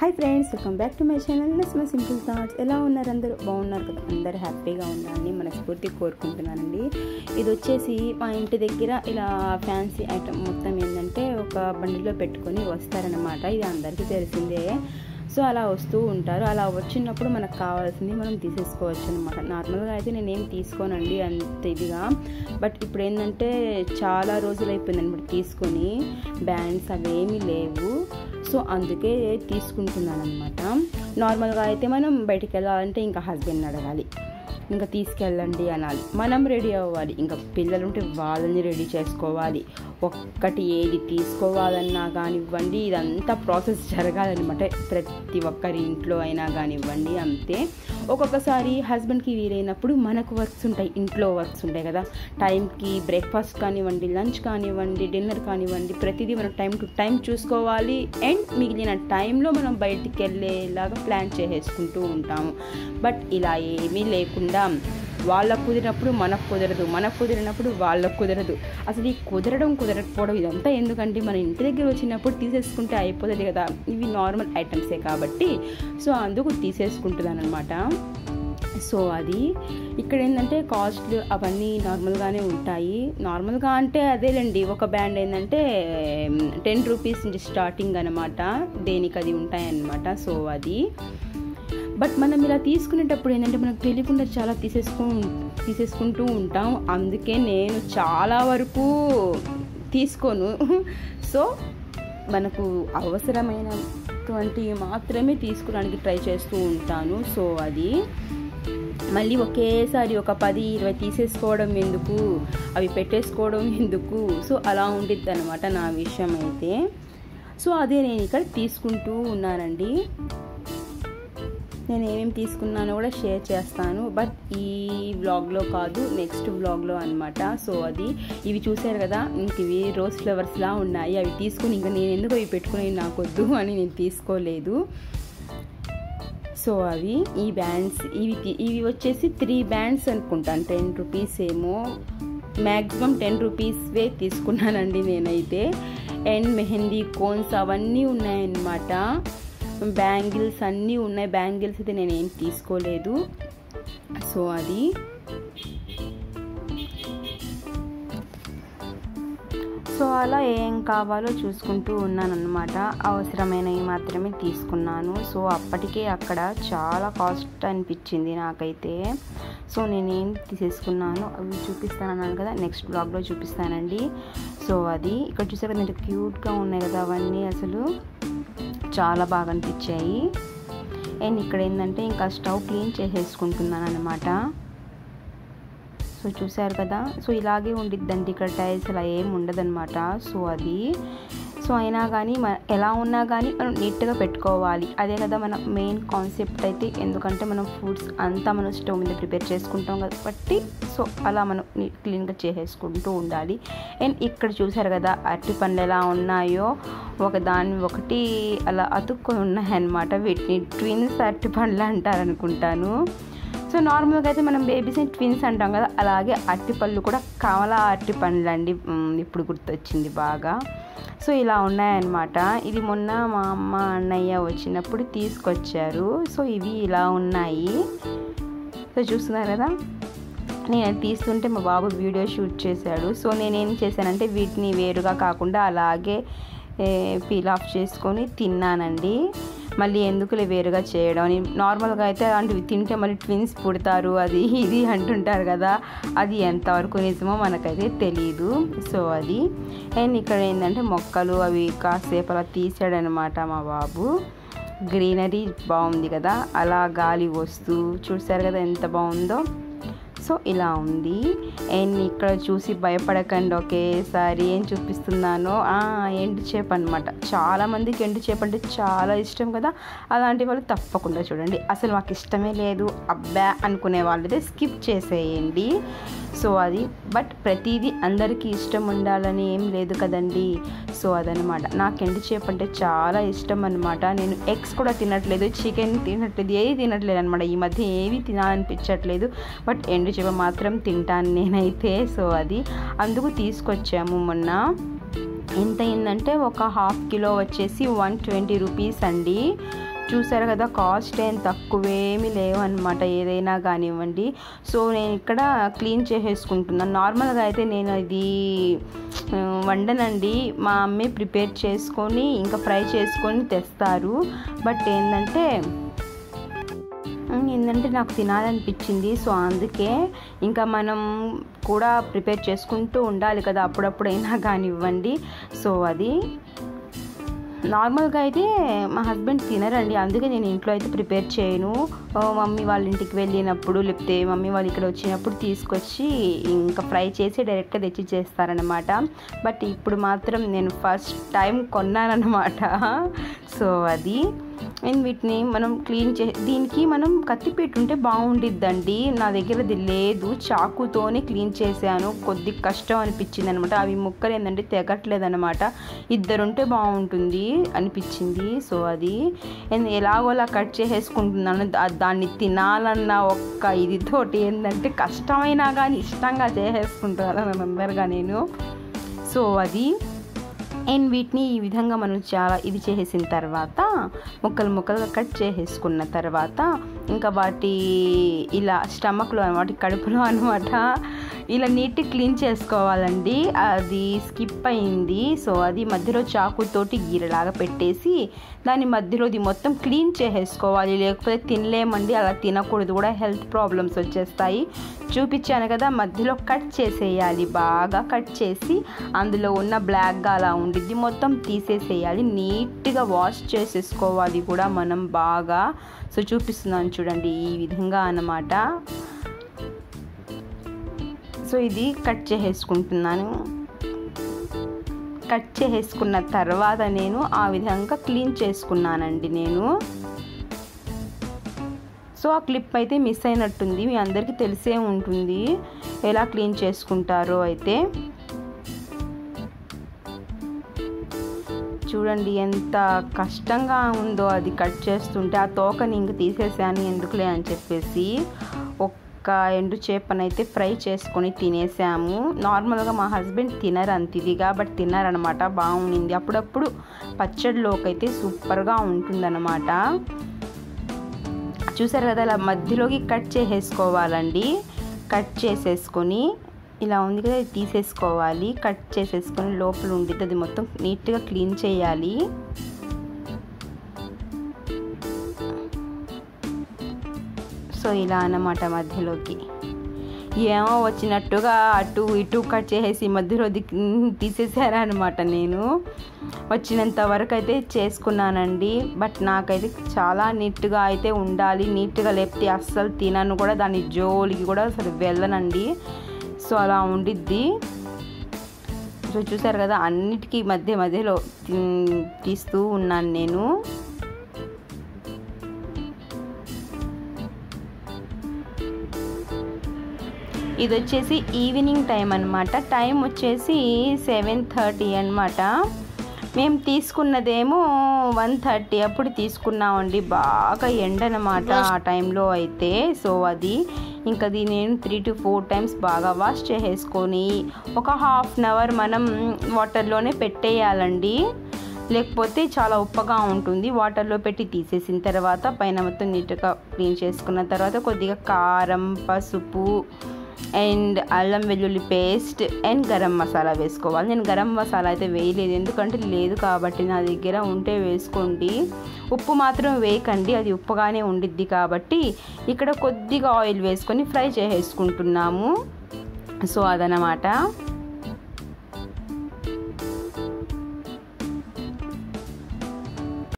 hi friends welcome back to my channel నెస్ my simple thoughts ఎలా ఉన్నారు అందరూ బాగున్నారు కదా అందరూ హ్యాపీగా ఉండాలని మనస్ఫూర్తిగా కోరుకుంటున్నానండి ఇది వచ్చేసి మా ఇంటి దగ్గర ఇలా ఫ్యాన్సీ ఐటమ్ మొత్తం ఏంటంటే ఒక బండిలో పెట్టుకొని వస్తారనమాట ఇది అందరికీ తెలిసిందే సో అలా వస్తూ ఉంటారు అలా వచ్చినప్పుడు మనకు కావాల్సింది మనం తీసేసుకోవచ్చు అనమాట నార్మల్గా అయితే నేనేం తీసుకోనండి అంత ఇదిగా బట్ ఇప్పుడు ఏంటంటే చాలా రోజులు అయిపోయింది అనమాట తీసుకొని బ్యాండ్స్ అవేమీ లేవు సో అందుకే తీసుకుంటున్నాను అనమాట నార్మల్గా అయితే మనం బయటికి వెళ్ళాలంటే ఇంకా హస్బెండ్ అడగాలి ఇంకా తీసుకెళ్ళండి అనాలి మనం రెడీ అవ్వాలి ఇంకా పిల్లలు ఉంటే వాళ్ళని రెడీ చేసుకోవాలి ఒక్కటి ఏది తీసుకోవాలన్నా కానివ్వండి ఇదంతా ప్రాసెస్ జరగాలన్నమాట ప్రతి ఒక్కరి ఇంట్లో అయినా కానివ్వండి అంతే ఒక్కొక్కసారి హస్బెండ్కి వీలైనప్పుడు మనకు వర్క్స్ ఉంటాయి ఇంట్లో వర్క్స్ ఉంటాయి కదా టైంకి బ్రేక్ఫాస్ట్ కానివ్వండి లంచ్ కానివ్వండి డిన్నర్ కానివ్వండి ప్రతిదీ మనం టైం టు టైం చూసుకోవాలి అండ్ మిగిలిన టైంలో మనం బయటికి వెళ్ళేలాగా ప్లాన్ చేసేసుకుంటూ ఉంటాము బట్ ఇలా ఏమీ లేకుండా వాళ్ళకు కుదిరినప్పుడు మనకు కుదరదు మనకు కుదిరినప్పుడు వాళ్ళకు కుదరదు అసలు ఈ కుదరడం కుదరకపోవడం ఇదంతా ఎందుకంటే మన ఇంటి దగ్గర వచ్చినప్పుడు తీసేసుకుంటే అయిపోతుంది కదా ఇవి నార్మల్ ఐటమ్సే కాబట్టి సో అందుకు తీసేసుకుంటున్నాను అనమాట సో అది ఇక్కడ ఏంటంటే కాస్ట్లు అవన్నీ నార్మల్గానే ఉంటాయి నార్మల్గా అంటే అదేలేండి ఒక బ్యాండ్ ఏంటంటే టెన్ రూపీస్ నుంచి స్టార్టింగ్ అనమాట దేనికి అది ఉంటాయన్నమాట సో అది బట్ మనం ఇలా తీసుకునేటప్పుడు ఏంటంటే మనకు తెలియకుండా చాలా తీసేసుకు తీసేసుకుంటూ ఉంటాం అందుకే నేను చాలా వరకు తీసుకోను సో మనకు అవసరమైనటువంటి మాత్రమే తీసుకోవడానికి ట్రై చేస్తూ ఉంటాను సో అది మళ్ళీ ఒకేసారి ఒక పది ఇరవై తీసేసుకోవడం ఎందుకు అవి పెట్టేసుకోవడం ఎందుకు సో అలా ఉండిద్ది అనమాట నా విషయం అయితే సో అదే నేను ఇక్కడ తీసుకుంటూ ఉన్నానండి నేను ఏమేమి తీసుకున్నానో కూడా షేర్ చేస్తాను బట్ ఈ వ్లాగ్లో కాదు నెక్స్ట్ వ్లాగ్లో అనమాట సో అది ఇవి చూశారు కదా ఇంక ఇవి రోజ్ ఫ్లవర్స్లా ఉన్నాయి అవి తీసుకుని ఇంకా నేను ఎందుకు అవి పెట్టుకుని నాకొద్దు అని నేను తీసుకోలేదు సో అవి ఈ బ్యాండ్స్ ఇవి ఇవి వచ్చేసి త్రీ బ్యాండ్స్ అనుకుంటాను టెన్ రూపీస్ ఏమో మ్యాక్సిమం టెన్ రూపీస్వే తీసుకున్నానండి నేనైతే అండ్ మెహందీ కోన్స్ అవన్నీ ఉన్నాయన్నమాట బ్యాంగిల్స్ అన్నీ ఉన్నాయి బ్యాంగిల్స్ అయితే నేను ఏం తీసుకోలేదు సో అది సో అలా ఏం కావాలో చూసుకుంటూ ఉన్నానన్నమాట అవసరమైనవి మాత్రమే తీసుకున్నాను సో అప్పటికే అక్కడ చాలా కాస్ట్ అనిపించింది నాకైతే సో నేనేం తీసేసుకున్నాను అవి చూపిస్తాను అన్నాను కదా నెక్స్ట్ బ్లాగ్లో చూపిస్తానండి సో అది ఇక్కడ చూసారు కదా క్యూట్గా ఉన్నాయి కదా అవన్నీ అసలు చాలా బాగా అనిపించాయి అండ్ ఇక్కడ ఏంటంటే ఇంకా స్టవ్ క్లీన్ చేసేసుకుంటున్నాను అనమాట సో చూసారు కదా సో ఇలాగే ఉండిద్దండి ఇక్కడ టైల్స్ అలా ఏం ఉండదన్నమాట సో అది సో అయినా కానీ మన ఎలా ఉన్నా కానీ మనం నీట్గా పెట్టుకోవాలి అదే కదా మన మెయిన్ కాన్సెప్ట్ అయితే ఎందుకంటే మనం ఫుడ్స్ అంతా మనం స్టవ్ మీద ప్రిపేర్ చేసుకుంటాం కాబట్టి సో అలా మనం క్లీన్గా చేసేసుకుంటూ ఉండాలి అండ్ ఇక్కడ చూసారు కదా అరటి పండ్లు ఎలా ఉన్నాయో ఒక దాని ఒకటి అలా అతుక్కొని ఉన్నాయన్నమాట వీటిని ట్విన్స్ అరటి పండ్లు అంటారు అనుకుంటాను సో నార్మల్గా అయితే మనం బేబీస్ ట్విన్స్ అంటాం కదా అలాగే అరటిపళ్ళు కూడా కమల అరటి పండ్లు అండి ఇప్పుడు గుర్తొచ్చింది బాగా సో ఇలా ఉన్నాయన్నమాట ఇది మొన్న మా అమ్మ అన్నయ్య వచ్చినప్పుడు తీసుకొచ్చారు సో ఇవి ఇలా ఉన్నాయి సో చూస్తున్నారు కదా నేను తీస్తుంటే మా బాబు వీడియో షూట్ చేశాడు సో నేనేం చేశానంటే వీటిని వేరుగా కాకుండా అలాగే పీల్ ఆఫ్ చేసుకొని తిన్నానండి మళ్ళీ ఎందుకులే వేరుగా చేయడం అని నార్మల్గా అయితే అలాంటివి తింటే మళ్ళీ ట్విన్స్ పుడతారు అది ఇది అంటుంటారు కదా అది ఎంతవరకు నిజమో మనకైతే తెలియదు సో అది అండ్ ఇక్కడ ఏంటంటే మొక్కలు అవి కాసేపు అలా తీసాడనమాట మా బాబు గ్రీనరీ బాగుంది కదా అలా గాలి వస్తూ చూసారు కదా ఎంత బాగుందో సో ఇలా ఉంది అండ్ ఇక్కడ చూసి భయపడకండి ఒకేసారి ఏం చూపిస్తున్నానో ఎండు చేప అనమాట చాలామందికి ఎండు చేప అంటే చాలా ఇష్టం కదా అలాంటి వాళ్ళు తప్పకుండా చూడండి అసలు మాకు ఇష్టమే లేదు అబ్బా అనుకునే వాళ్ళైతే స్కిప్ చేసేయండి సో అది బట్ ప్రతిదీ అందరికీ ఇష్టం ఉండాలని ఏం లేదు కదండి సో అదనమాట నాకు ఎండు చేప అంటే చాలా ఇష్టం అనమాట నేను ఎగ్స్ కూడా తినట్లేదు చికెన్ తినట్లేదు ఏది తినట్లేదు అనమాట ఈ మధ్య ఏవి తినాలనిపించట్లేదు బట్ ఎండు చేప మాత్రం తింటాను నేనైతే సో అది అందుకు తీసుకొచ్చాము మొన్న ఎంత అయిందంటే ఒక హాఫ్ కిలో వచ్చేసి వన్ ట్వంటీ రూపీస్ అండి చూసారు కదా కాస్ట్ ఏం తక్కువేమీ లేవన్నమాట ఏదైనా కానివ్వండి సో నేను ఇక్కడ క్లీన్ చేసేసుకుంటున్నాను నార్మల్గా అయితే నేను ఇది ఆ, వండనండి మా అమ్మే ప్రిపేర్ చేసుకొని ఇంకా ఫ్రై చేసుకొని తెస్తారు బట్ ఏంటంటే ఉమ్, ఏంటంటే నాకు తినాలనిపించింది సో అందుకే ఇంకా మనం కూడా ప్రిపేర్ చేసుకుంటూ ఉండాలి కదా అప్పుడప్పుడైనా కానివ్వండి సో అది నార్మల్గా అయితే మా హస్బెండ్ తినరండి అందుకే నేను ఇంట్లో అయితే ప్రిపేర్ చేయను ఆ, మమ్మీ వాళ్ళ ఇంటికి వెళ్ళినప్పుడు లేకపోతే మమ్మీ వాళ్ళు ఇక్కడ వచ్చినప్పుడు తీసుకొచ్చి ఇంకా ఫ్రై చేసి డైరెక్ట్గా తెచ్చి చేస్తారనమాట బట్ ఇప్పుడు మాత్రం నేను ఫస్ట్ టైం కొన్నానన్నమాట సో అది అండ్ వీటిని మనం క్లీన్ చే దీనికి మనం కత్తి పెట్టుంటే బాగుండిద్దండి నా దగ్గర అది లేదు చాకుతోనే క్లీన్ చేశాను కొద్ది కష్టం అనిపించింది అనమాట అవి ముక్కలు ఏంటంటే తెగట్లేదు అనమాట ఇద్దరుంటే బాగుంటుంది అనిపించింది సో అది అండ్ ఎలాగోలా కట్ చేసేసుకుంటున్నాను దా- దాన్ని తినాలన్న ఒక్క ఇదితోటి ఏంటంటే కష్టమైనా కానీ ఇష్టంగా చేసేసుకుంటున్నాను అందరుగా నేను సో అది అండ్ వీటిని ఈ విధంగా మనం చాలా ఇది చేసేసిన తర్వాత ముక్కలు ముక్కలుగా కట్ చేసేసుకున్న తర్వాత ఇంకా వాటి ఇలా స్టమక్లో అనమాట కడుపులో అనమాట ఇలా నీట్గా క్లీన్ చేసుకోవాలండి అది స్కిప్ అయింది సో అది మధ్యలో చాకుతోటి గీరలాగా పెట్టేసి దాని మధ్యలోది మొత్తం క్లీన్ చేసేసుకోవాలి లేకపోతే తినలేమండి అలా తినకూడదు కూడా హెల్త్ ప్రాబ్లమ్స్ వచ్చేస్తాయి చూపించాను కదా మధ్యలో కట్ చేసేయాలి బాగా కట్ చేసి అందులో ఉన్న బ్లాక్గా అలా ఉండిద్ది మొత్తం తీసేసేయాలి నీట్గా వాష్ చేసేసుకోవాలి కూడా మనం బాగా సో చూపిస్తున్నాను చూడండి ఈ విధంగా అన్నమాట సో ఇది కట్ చేసేసుకుంటున్నాను కట్ చేసేసుకున్న తర్వాత నేను ఆ విధంగా క్లీన్ చేసుకున్నానండి నేను సో ఆ క్లిప్ అయితే మిస్ అయినట్టుంది మీ అందరికీ తెలిసే ఉంటుంది ఎలా క్లీన్ చేసుకుంటారో అయితే చూడండి ఎంత కష్టంగా ఉందో అది కట్ చేస్తుంటే ఆ తోకని ఇంక తీసేసాను ఎందుకులే అని చెప్పేసి ఒక్క ఎండు చేపనైతే ఫ్రై చేసుకొని తినేసాము నార్మల్గా మా హస్బెండ్ తినరు అంత ఇదిగా బట్ తిన్నారనమాట బాగుండింది అప్పుడప్పుడు పచ్చడిలోకి అయితే సూపర్గా ఉంటుందన్నమాట చూసారు కదా ఇలా మధ్యలోకి కట్ చేసేసుకోవాలండి కట్ చేసేసుకొని ఇలా ఉంది కదా ఇది తీసేసుకోవాలి కట్ చేసేసుకొని లోపల ఉండిద్ది అది మొత్తం నీట్గా క్లీన్ చేయాలి సో ఇలా అన్నమాట మధ్యలోకి ఏమో వచ్చినట్టుగా అటు ఇటు కట్ చేసేసి మధ్యలో తీసేసారనమాట నేను వచ్చినంత వరకు అయితే చేసుకున్నానండి బట్ నాకైతే చాలా నీట్గా అయితే ఉండాలి నీట్గా లేకపోతే అస్సలు తినను కూడా దాని జోలికి కూడా అసలు వెళ్ళనండి సో అలా ఉండిద్ది సో చూసారు కదా అన్నిటికీ మధ్య మధ్యలో తీ- తీస్తూ ఉన్నాను నేను ఇది వచ్చేసి ఈవినింగ్ టైం అనమాట టైం వచ్చేసి సెవెన్ థర్టీ అనమాట మేము తీసుకున్నదేమో వన్ థర్టీ అప్పుడు తీసుకున్నామండి బాగా ఎండ అనమాట ఆ టైంలో అయితే సో అది ఇంకా అది నేను త్రీ టు ఫోర్ టైమ్స్ బాగా వాష్ చేసేసుకొని ఒక హాఫ్ అన్ అవర్ మనం వాటర్లోనే పెట్టేయాలండి లేకపోతే చాలా ఉప్పగా ఉంటుంది వాటర్లో పెట్టి తీసేసిన తర్వాత పైన మొత్తం నీట్గా క్లీన్ చేసుకున్న తర్వాత కొద్దిగా కారం పసుపు అండ్ అల్లం వెల్లుల్లి పేస్ట్ అండ్ గరం మసాలా వేసుకోవాలి నేను గరం మసాలా అయితే వేయలేదు ఎందుకంటే లేదు కాబట్టి నా దగ్గర ఉంటే వేసుకోండి ఉప్పు మాత్రం వేయకండి అది ఉప్పుగానే ఉండిద్ది కాబట్టి ఇక్కడ కొద్దిగా ఆయిల్ వేసుకొని ఫ్రై చేసేసుకుంటున్నాము సో అదనమాట